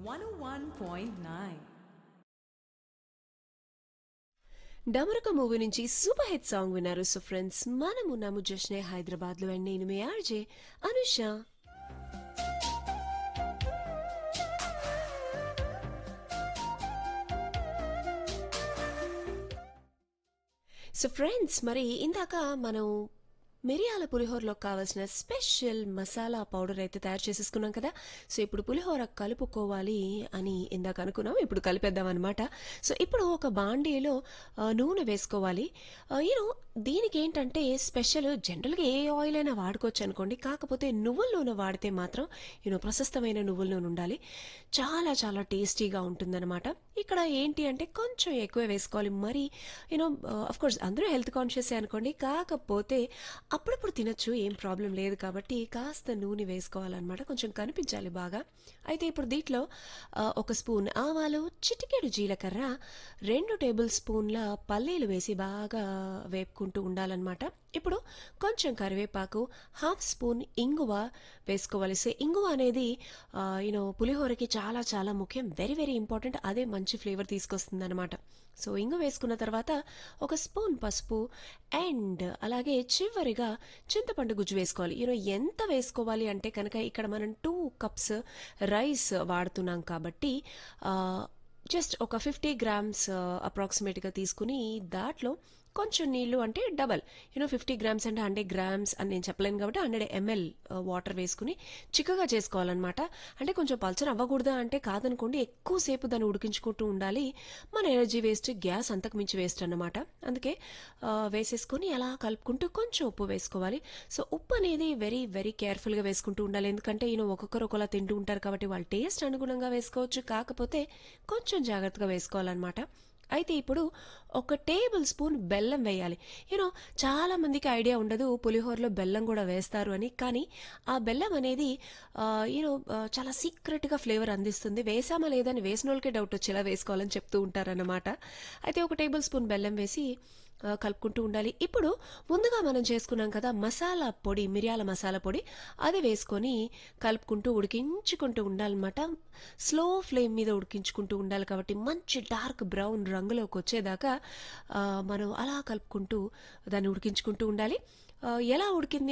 101.9. Damaruka movie నుంచి super hit song విన్నారు so friends మనం ఉన్నాము జష్నే హైదరాబాద్ లో అండ్ నేను మీ ఆర్జే అనుష సో ఫ్రెండ్స్ మరి ఇందాక మనం మిరియాల పులిహోరలో కావాల్సిన స్పెషల్ మసాలా పౌడర్ అయితే తయారు చేసేసుకున్నాం కదా సో ఇప్పుడు పులిహోర కలుపుకోవాలి అని ఇందాక అనుకున్నాం ఇప్పుడు కలిపేద్దాం అనమాట సో ఇప్పుడు ఒక బాండీలో ఆ, నూనె వేసుకోవాలి యూనో దీనికి ఏంటంటే స్పెషల్ జనరల్గా ఏ ఆయిల్ అయినా వాడుకోవచ్చు అనుకోండి కాకపోతే నువ్వుల నూనె వాడితే మాత్రం యూనో ప్రశస్తమైన నువ్వుల నూనె ఉండాలి చాలా చాలా టేస్టీగా ఉంటుందన్నమాట ఇక్కడ ఏంటి అంటే కొంచెం ఎక్కువ వేసుకోవాలి మరి యూనో అఫ్ కోర్స్ అందరూ హెల్త్ కాన్షియస్ అనుకోండి కాకపోతే అప్పుడప్పుడు తినొచ్చు ఏం ప్రాబ్లం లేదు కాబట్టి కాస్త నూనె వేసుకోవాలన్నమాట కొంచెం కనిపించాలి బాగా అయితే ఇప్పుడు దీంట్లో ఆ, ఒక స్పూన్ ఆవాలు చిటికెడు జీలకర్ర రెండు టేబుల్ స్పూన్ల పల్లీలు వేసి బాగా వేపుకుంటూ ఉండాలన్నమాట ఇప్పుడు కొంచెం కరివేపాకు హాఫ్ స్పూన్ ఇంగువ వేసుకోవాలి సో ఇంగువ అనేది యూనో పులిహోరకి చాలా చాలా ముఖ్యం వెరీ వెరీ ఇంపార్టెంట్ అదే మంచి ఫ్లేవర్ తీసుకొస్తుంది అనమాట సో ఇంగు వేసుకున్న తర్వాత ఒక స్పూన్ పసుపు అండ్ అలాగే చివరిగా చింతపండు గుజ్జు వేసుకోవాలి యూనో ఎంత వేసుకోవాలి అంటే కనుక ఇక్కడ మనం టూ కప్స్ రైస్ వాడుతున్నాం కాబట్టి జస్ట్ ఒక ఫిఫ్టీ గ్రామ్స్ అప్రాక్సిమేట్గా తీసుకుని దాంట్లో కొంచెం నీళ్లు అంటే డబల్ యూనో ఫిఫ్టీ గ్రామ్స్ అంటే హండ్రెడ్ గ్రామ్స్ అని నేను చెప్పలేను కాబట్టి హండ్రెడ్ ఎంఎల్ వాటర్ వేసుకుని చిక్కగా చేసుకోవాలన్నమాట అంటే కొంచెం పల్చర్ అవ్వకూడదా అంటే కాదనుకోండి ఎక్కువసేపు దాన్ని ఉడికించుకుంటూ ఉండాలి మన ఎనర్జీ వేస్ట్ గ్యాస్ అంతకు మించి వేస్ట్ అన్నమాట అందుకే ఆ, వేసేసుకొని అలా కలుపుకుంటూ కొంచెం ఉప్పు వేసుకోవాలి సో ఉప్పు అనేది వెరీ వెరీ కేర్ఫుల్గా వేసుకుంటూ ఉండాలి ఎందుకంటే ఈయన ఒక్కొక్కరు ఒకలా తింటూ ఉంటారు కాబట్టి వాళ్ళ టేస్ట్ అనుగుణంగా వేసుకోవచ్చు కాకపోతే కొంచెం జాగ్రత్తగా వేసుకోవాలన్నమాట అయితే ఇప్పుడు ఒక టేబుల్ స్పూన్ బెల్లం వేయాలి యూనో చాలా మందికి ఐడియా ఉండదు పులిహోరలో బెల్లం కూడా వేస్తారు అని కానీ ఆ బెల్లం అనేది యూనో చాలా సీక్రెట్గా ఫ్లేవర్ అందిస్తుంది వేసామా లేదని వేసిన వాళ్ళకే డౌట్ వచ్చేలా వేసుకోవాలని చెప్తూ ఉంటారన్నమాట అయితే ఒక టేబుల్ స్పూన్ బెల్లం వేసి ఆ, కలుపుకుంటూ ఉండాలి ఇప్పుడు ముందుగా మనం చేసుకున్నాం కదా మసాలా పొడి మిరియాల మసాలా పొడి అది వేసుకొని కలుపుకుంటూ ఉడికించుకుంటూ ఉండాలన్నమాట స్లో ఫ్లేమ్ మీద ఉడికించుకుంటూ ఉండాలి కాబట్టి మంచి డార్క్ బ్రౌన్ రంగులోకి వచ్చేదాకా ఆ, మనం అలా కలుపుకుంటూ దాన్ని ఉడికించుకుంటూ ఉండాలి ఆ, ఎలా ఉడికింది